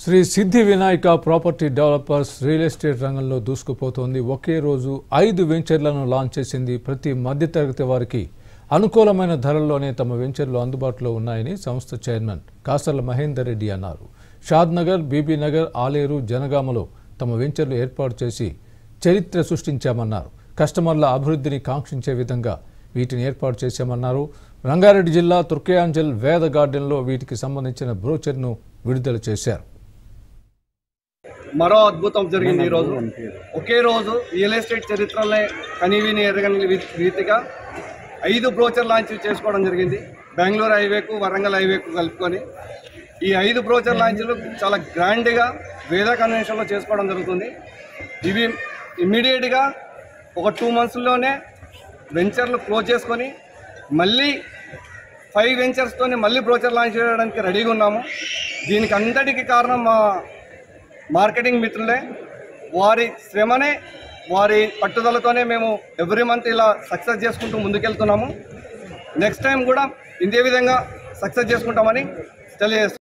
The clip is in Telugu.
Shri Siddhi Vinayaka property developers real estate రంగంలో దూసుకుపోతోంది ఒకే రోజు ఐదు వెంచర్లను లాంచ్ చేసింది ప్రతి మధ్యతరగతి వారికి అనుకూలమైన ధరల్లోనే తమ వెంచర్లు అందుబాటులో ఉన్నాయని సంస్థ చైర్మన్ కాసర్ల మహేందర్ రెడ్డి అన్నారు షాద్ నగర్ బీబీ నగర్ ఆలేరు జనగామలో తమ వెంచర్లు ఏర్పాటు చేసి చరిత్ర సృష్టించామన్నారు కస్టమర్ల అభివృద్ధిని కాంక్షించే విధంగా వీటిని ఏర్పాటు చేశామన్నారు రంగారెడ్డి జిల్లా తుర్కయాంజల్ వేద గార్డెన్లో వీటికి సంబంధించిన బ్రోచర్ను విడుదల చేశారు మరో అద్భుతం జరిగింది ఈరోజు ఒకే రోజు రియల్ ఎస్టేట్ చరిత్రలో కనీవిని ఎరగని రీ- రీతిగా ఐదు బ్రోచర్ లాంచ్ చేసుకోవడం జరిగింది బెంగళూరు హైవేకు వరంగల్ హైవేకు కలుపుకొని ఈ ఐదు బ్రోచర్ లాంచ్లు చాలా గ్రాండ్గా వేద కన్వెన్షన్లో చేసుకోవడం జరుగుతుంది ఇవి ఇమ్మీడియట్గా ఒక టూ మంత్స్లోనే వెంచర్లు క్లోజ్ చేసుకొని మళ్ళీ ఫైవ్ వెంచర్స్తోని మళ్ళీ బ్రోచర్ లాంచ్ చేయడానికి రెడీగా ఉన్నాము దీనికి అంతటికి కారణం మా మార్కెటింగ్ మిత్రులే వారి శ్రమనే వారి పట్టుదలతోనే మేము ఎవ్రీ మంత్ ఇలా సక్సెస్ చేసుకుంటూ ముందుకెళ్తున్నాము నెక్స్ట్ టైం కూడా ఇదే విధంగా సక్సెస్ చేసుకుంటామని తెలియజేస్తున్నాం